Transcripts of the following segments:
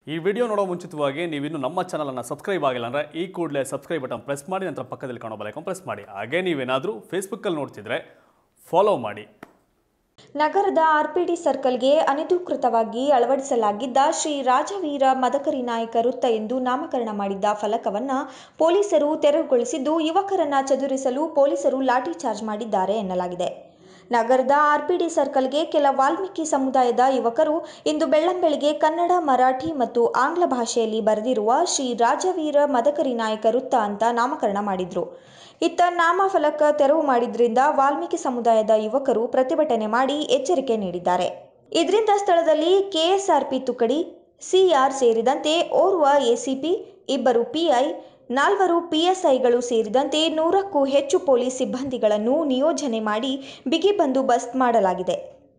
ಈ ವಿಡಿಯೋ ನೋಡೋ ಮುಂಚಿತವಾಗಿ ನೀವಿನ್ನು ನಮ್ಮ ಚಾನಲನ್ನು ಸಬ್ಸ್ಕ್ರೈಬ್ ಆಗಿಲ್ಲ ಅಂದರೆ ಈ ಕೂಡಲೇ ಸಬ್ಸ್ಕ್ರೈಬ್ ಬಟನ್ ಪ್ರೆಸ್ ಮಾಡಿ ನಂತರ ಪಕ್ಕದಲ್ಲಿ ಕಾಣೋ ಬಲೈಕನ್ ಪ್ರೆಸ್ ಮಾಡಿ ಹಾಗೆ ನೀವೇನಾದರೂ ಫೇಸ್ಬುಕ್ಕಲ್ಲಿ ನೋಡ್ತಿದ್ರೆ ಫಾಲೋ ಮಾಡಿ ನಗರದ ಆರ್ಪಿಡಿ ಸರ್ಕಲ್ಗೆ ಅನಧಿಕೃತವಾಗಿ ಅಳವಡಿಸಲಾಗಿದ್ದ ಶ್ರೀ ರಾಜವೀರ ಮದಕರಿ ನಾಯಕ ವೃತ್ತ ಎಂದು ನಾಮಕರಣ ಮಾಡಿದ್ದ ಫಲಕವನ್ನು ಪೊಲೀಸರು ತೆರವುಗೊಳಿಸಿದ್ದು ಯುವಕರನ್ನ ಚದುರಿಸಲು ಪೊಲೀಸರು ಲಾಠಿ ಚಾರ್ಜ್ ಮಾಡಿದ್ದಾರೆ ಎನ್ನಲಾಗಿದೆ ನಗರದ ಆರ್ಪಿಡಿ ಸರ್ಕಲ್ಗೆ ಕೆಲ ವಾಲ್ಮೀಕಿ ಸಮುದಾಯದ ಯುವಕರು ಇಂದು ಬೆಳ್ಳಂಬೆಳಿಗ್ಗೆ ಕನ್ನಡ ಮರಾಠಿ ಮತ್ತು ಆಂಗ್ಲ ಭಾಷೆಯಲ್ಲಿ ಬರೆದಿರುವ ಶ್ರೀ ರಾಜವೀರ ಮದಕರಿ ನಾಯಕ ವೃತ್ತ ಅಂತ ನಾಮಕರಣ ಮಾಡಿದ್ರು ಇತ್ತ ನಾಮಫಲಕ ತೆರವು ಮಾಡಿದ್ರಿಂದ ವಾಲ್ಮೀಕಿ ಸಮುದಾಯದ ಯುವಕರು ಪ್ರತಿಭಟನೆ ಮಾಡಿ ಎಚ್ಚರಿಕೆ ನೀಡಿದ್ದಾರೆ ಇದರಿಂದ ಸ್ಥಳದಲ್ಲಿ ಕೆಎಸ್ಆರ್ಪಿ ತುಕಡಿ ಸಿಆರ್ ಸೇರಿದಂತೆ ಓರ್ವ ಎಸಿಪಿ ಇಬ್ಬರು ಪಿಐ ನಾಲ್ವರು ಪಿಎಸ್ಐಗಳು ಸೇರಿದಂತೆ ನೂರಕ್ಕೂ ಹೆಚ್ಚು ಪೊಲೀಸ್ ಸಿಬ್ಬಂದಿಗಳನ್ನು ನಿಯೋಜನೆ ಮಾಡಿ ಬಿಗಿ ಬಂದೋಬಸ್ತ್ ಮಾಡಲಾಗಿದೆ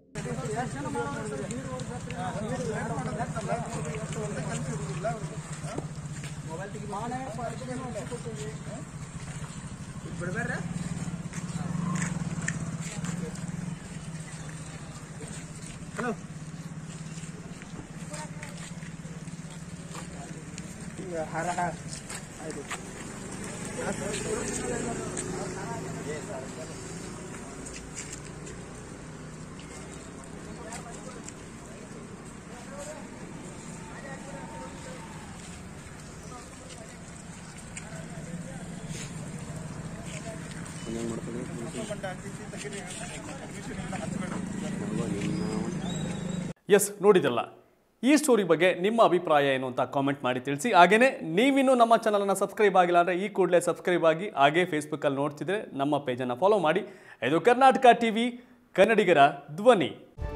ಎಸ್ ನೋಡಿದ್ರಲ್ಲ ಈ ಸ್ಟೋರಿ ಬಗ್ಗೆ ನಿಮ್ಮ ಅಭಿಪ್ರಾಯ ಏನು ಅಂತ ಕಾಮೆಂಟ್ ಮಾಡಿ ತಿಳಿಸಿ ಹಾಗೆಯೇ ನೀವಿನ್ನೂ ನಮ್ಮ ಚಾನಲನ್ನು ಸಬ್ಸ್ಕ್ರೈಬ್ ಆಗಿಲ್ಲ ಅಂದರೆ ಈ ಕೂಡಲೇ ಸಬ್ಸ್ಕ್ರೈಬ್ ಆಗಿ ಹಾಗೇ ಫೇಸ್ಬುಕ್ಕಲ್ಲಿ ನೋಡ್ತಿದ್ರೆ ನಮ್ಮ ಪೇಜನ್ನು ಫಾಲೋ ಮಾಡಿ ಇದು ಕರ್ನಾಟಕ ಟಿ ವಿ ಕನ್ನಡಿಗರ ಧ್ವನಿ